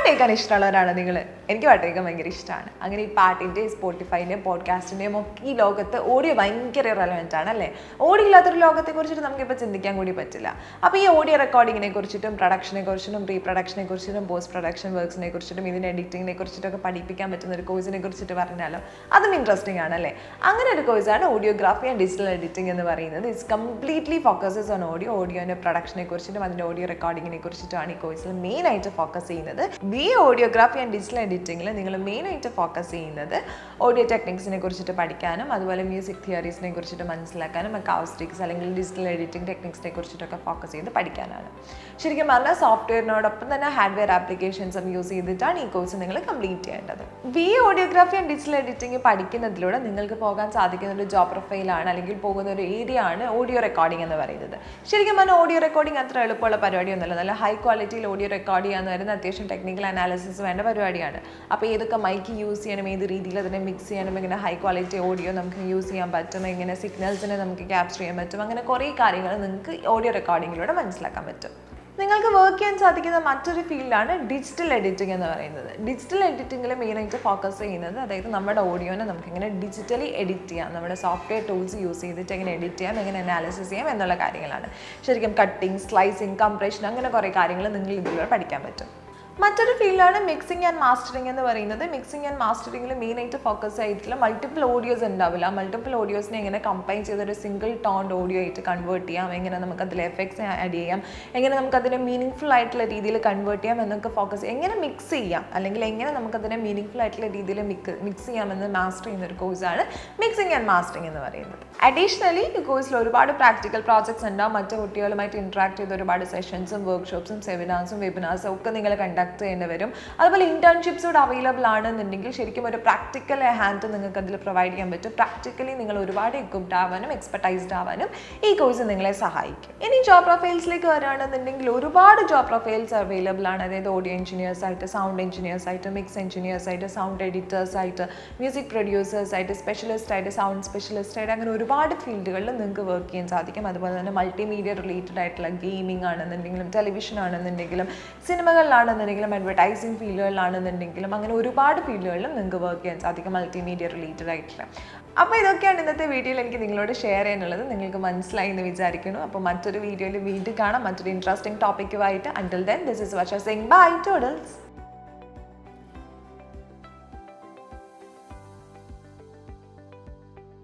കേൾക്കാൻ ഇഷ്ടമുള്ളവരാണ് നിങ്ങൾ എനിക്ക് പാട്ട് കേൾക്കാൻ ഭയങ്കര ഇഷ്ടമാണ് അങ്ങനെ ഈ പാട്ടിൻ്റെയും സ്പോട്ടിഫൈൻ്റെയും പോഡ്കാസ്റ്റിൻ്റെയും ഒക്കെ ഈ ലോകത്ത് ഓഡിയോ ഭയങ്കര റെലവെൻ്റ് ആണ് അല്ലേ ഓഡിയോ ഇല്ലാത്തൊരു ലോകത്തെ കുറിച്ചിട്ട് നമുക്കിപ്പോൾ ചിന്തിക്കാൻ കൂടി പറ്റില്ല അപ്പോൾ ഈ ഓഡിയോ റെക്കോർഡിങ്ങിനെ കുറിച്ചിട്ടും പ്രൊഡക്ഷനെ കുറിച്ചിട്ടും പ്രീ പ്രൊഡക്ഷനെ കുറിച്ചിട്ടും പോസ്റ്റ് പ്രൊഡക്ഷൻ വർക്ക്സിനെ കുറിച്ചിട്ടും ഇതിൻ്റെ എഡിറ്റിങ്ങിനെ കുറിച്ചിട്ടൊക്കെ പഠിപ്പിക്കാൻ പറ്റുന്ന ഒരു കോഴ്സിനെ കുറിച്ചിട്ട് പറഞ്ഞാലോ അതും ഇൻട്രസ്റ്റിംഗ് ആണ് അല്ലേ അങ്ങനെ ഒരു കോഴ്സാണ് ഓഡിയോഗ്രാഫി ആൻഡ് ഡിജിറ്റൽ എഡിറ്റിംഗ് എന്ന് പറയുന്നത് it's completely focuses on audio ഓഡിയോൻ്റെ പ്രൊഡക്ഷനെ കുറിച്ചിട്ടും അതിൻ്റെ ഓഡിയോ റെക്കോർഡിങ്ങിനെ കുറിച്ചിട്ടുമാണ് ഈ കോഴ്സിൽ മെയിൻ ആയിട്ട് ഫോക്കസ് ചെയ്യുന്നത് B A audiography and digital എഡിറ്റിംഗിൽ നിങ്ങൾ മെയിൻ ആയിട്ട് ഫോക്കസ് ചെയ്യുന്നത് ഓഡിയോ ടെക്നിക്സിനെ കുറിച്ചിട്ട് പഠിക്കാനും അതുപോലെ മ്യൂസിക് തിയറീസിനെ കുറിച്ചിട്ട് മനസ്സിലാക്കാനും അക്കൗസ്റ്റിക്സ് അല്ലെങ്കിൽ ഡിജിറ്റൽ എഡിറ്റിംഗ് ടെക്നിക്സിനെ കുറിച്ചിട്ടൊക്കെ ഫോക്കസ് ചെയ്ത് പഠിക്കാനാണ് ശരിക്കും പറഞ്ഞാൽ സോഫ്റ്റ്വെയറിനോടൊപ്പം തന്നെ ഹാർഡ്വെയർ ആപ്ലിക്കേഷൻസും യൂസ് ചെയ്തിട്ടാണ് ഈ കോഴ്സ് നിങ്ങൾ കംപ്ലീറ്റ് ചെയ്യേണ്ടത് B A audiography and digital editing പഠിക്കുന്നതിലൂടെ നിങ്ങൾക്ക് പോകാൻ സാധിക്കുന്ന ഒരു ജോബ് പ്രൊഫൈലാണ് അല്ലെങ്കിൽ പോകുന്ന ഒരു ഏരിയ ആണ് ഓഡിയോ റെക്കോർഡിംഗ് എന്ന് പറയുന്നത് ശരിക്കും പറഞ്ഞാൽ ഓഡിയോ റെക്കോർഡിംഗ് അത്ര എളുപ്പമുള്ള പരിപാടിയൊന്നുമല്ല നല്ല ഹൈ ക്വാളിറ്റിയിൽ ഓഡിയോ റെക്കോർഡ് ചെയ്യാന്ന് പറയുന്നത് അത്യാവശ്യം ടെക്നിക്കൽ അനാലിസിസ് വേണ്ട പരിപാടിയാണ് അപ്പോൾ ഏതൊക്കെ മൈക്ക് യൂസ് ചെയ്യണം ഏത് രീതിയിൽ അതിനെ മിക്സ് ചെയ്യണം എങ്ങനെ ഹൈ ക്വാളിറ്റി ഓഡിയോ നമുക്ക് യൂസ് ചെയ്യാൻ പറ്റും എങ്ങനെ സിഗ്നൽസിനെ നമുക്ക് ക്യാപ്ചർ ചെയ്യാൻ പറ്റും അങ്ങനെ കുറേ കാര്യങ്ങൾ നിങ്ങൾക്ക് ഓഡിയോ റെക്കോർഡിങ്ങിലൂടെ മനസ്സിലാക്കാൻ പറ്റും നിങ്ങൾക്ക് വർക്ക് ചെയ്യാൻ സാധിക്കുന്ന മറ്റൊരു ഫീൽഡാണ് ഡിജിറ്റൽ എഡിറ്റിംഗ് എന്ന് പറയുന്നത് ഡിജിറ്റൽ എഡിറ്റിംഗിൽ മെയിനായിട്ട് ഫോക്കസ് ചെയ്യുന്നത് അതായത് നമ്മുടെ ഓഡിയോനെ നമുക്ക് എങ്ങനെ ഡിജിറ്റലി എഡിറ്റ് ചെയ്യാം നമ്മുടെ സോഫ്റ്റ്വെയർ ടൂൾസ് യൂസ് ചെയ്തിട്ട് എങ്ങനെ എഡിറ്റ് ചെയ്യാം എങ്ങനെ അനാലിസിസ് ചെയ്യാം എന്നുള്ള കാര്യങ്ങളാണ് ശരിക്കും കട്ടിങ് സ്ലൈസിങ് കംപ്രഷൻ അങ്ങനെ കുറേ കാര്യങ്ങൾ നിങ്ങൾ ഇതിലൂടെ പഠിക്കാൻ പറ്റും മറ്റൊരു ഫീൽഡാണ് മിക്സിംഗ് ആൻഡ് മാസ്റ്ററിംഗ് എന്ന് പറയുന്നത് മിക്സിംഗ് ആൻഡ് മാസ്റ്ററിംഗിൽ മെയിനായിട്ട് ഫോക്കസ് ആയിട്ടുള്ള മൾട്ടിപ്പിൾ ഓഡിയോസ് ഉണ്ടാവില്ല മൾട്ടിപ്പിൾ ഓഡിയോസിനെ എങ്ങനെ കമ്പൈൻ ചെയ്ത് ഒരു സിംഗിൾ ടോൺ ഓഡിയോ ആയിട്ട് കൺവേർട്ട് ചെയ്യാം എങ്ങനെ നമുക്ക് അതിൽ എഫക്ട്സ് ആഡ് ചെയ്യാം എങ്ങനെ നമുക്ക് അതിനെ മീനിങ് ഫുൾ ആയിട്ടുള്ള രീതിയിൽ കൺവേർട്ട് ചെയ്യാം എന്നൊക്കെ ഫോക്കസ് എങ്ങനെ മിക്സ് ചെയ്യാം അല്ലെങ്കിൽ എങ്ങനെ നമുക്കതിനെ മീനിങ് ഫുൾ ആയിട്ടുള്ള രീതിയിൽ മിക്സ് മിക്സ് ചെയ്യാമെന്ന് മാസ്റ്റർ ചെയ്യുന്ന ഒരു കോഴ്സാണ് മിക്സിംഗ് ആൻഡ് മാസ്റ്ററിംഗ് എന്ന് പറയുന്നത് അഡീഷണലി ഈ കോഴ്സിൽ ഒരുപാട് പ്രാക്ടിക്കൽ പ്രോജക്ട്സ് ഉണ്ടാവും മറ്റു കുട്ടികളുമായിട്ട് ഇൻട്രാക്ട് ചെയ്ത് ഒരുപാട് സെഷൻസും വർക്ക്ഷോപ്സും സെമിനാർസും വെബിനാർസും ഒക്കെ നിങ്ങൾ കണ്ടക്ട് ചെയ്യേണ്ടി വരും അതുപോലെ ഇന്റേൺഷിപ്സ് കൂടെ അവൈലബിൾ ആണെന്നുണ്ടെങ്കിൽ ശരിക്കും ഒരു പ്രാക്ടിക്കൽ ഹാൻഡ് നിങ്ങൾക്ക് അതിൽ പ്രൊവൈഡ് ചെയ്യാൻ പറ്റും പ്രാക്ടിക്കലി നിങ്ങൾ ഒരുപാട് എക്വിപ്ഡ് ആവാനും എക്സ്പെർട്ടൈസ്ഡ് ആവാനും ഈ കോഴ്സ് നിങ്ങളെ സഹായിക്കും ഇനി ജോബ് പ്രൊഫൈൽസിലേക്ക് വരികയാണെന്നുണ്ടെങ്കിൽ ഒരുപാട് ജോബ് പ്രൊഫൈൽസ് അവൈലബിൾ ആണ് അതായത് ഓഡിയോ എഞ്ചിനീയേഴ്സ് ആയിട്ട് സൗണ്ട് എഞ്ചിനീയേഴ്സ് ആയിട്ട് മിക്സ് എഞ്ചിനീയേഴ്സ് ആയിട്ട് സൗണ്ട് എഡിറ്റേഴ്സ് ആയിട്ട് മ്യൂസിക് പ്രൊഡ്യൂസേഴ്സ് ആയിട്ട് സ്പെഷ്യലിസ്റ്റ് ആയിട്ട് സൗണ്ട് സ്പെഷ്യലിസ്റ്റ് ആയിട്ട് അങ്ങനെ ഒരുപാട് ഫീൽഡുകളിൽ നിങ്ങൾക്ക് വർക്ക് ചെയ്യാൻ സാധിക്കും അതുപോലെ തന്നെ മൾട്ടിമീഡിയ റിലേറ്റഡ് ആയിട്ടുള്ള ഗെയിമിംഗ് ആണെന്നുണ്ടെങ്കിലും ടെലിവിഷൻ ആണെന്നുണ്ടെങ്കിലും സിനിമകളിലാണെന്നുണ്ടെങ്കിലും അഡ്വർടൈസിങ് ഫീൽഡുകളിലാണെന്നുണ്ടെങ്കിലും അങ്ങനെ ഒരുപാട് ഫീൽഡുകളിലും നിങ്ങൾക്ക് വർക്ക് ചെയ്യാൻ സാധിക്കും മൾട്ടിമീഡിയ റിലേറ്റഡ് ആയിട്ടുള്ള അപ്പോൾ ഇതൊക്കെയാണ് ഇന്നത്തെ വീഡിയോയിൽ എനിക്ക് നിങ്ങളോട് ഷെയർ ചെയ്യാനുള്ളത് നിങ്ങൾക്ക് മനസ്സിലായി എന്ന് വിചാരിക്കുന്നു അപ്പോൾ മറ്റൊരു വീഡിയോയിൽ വീണ്ടും കാണാം മറ്റൊരു ഇൻട്രസ്റ്റിംഗ് ടോപ്പിക്കുമായിട്ട് until then this is Varsha Singh bye ടോഡൽസ്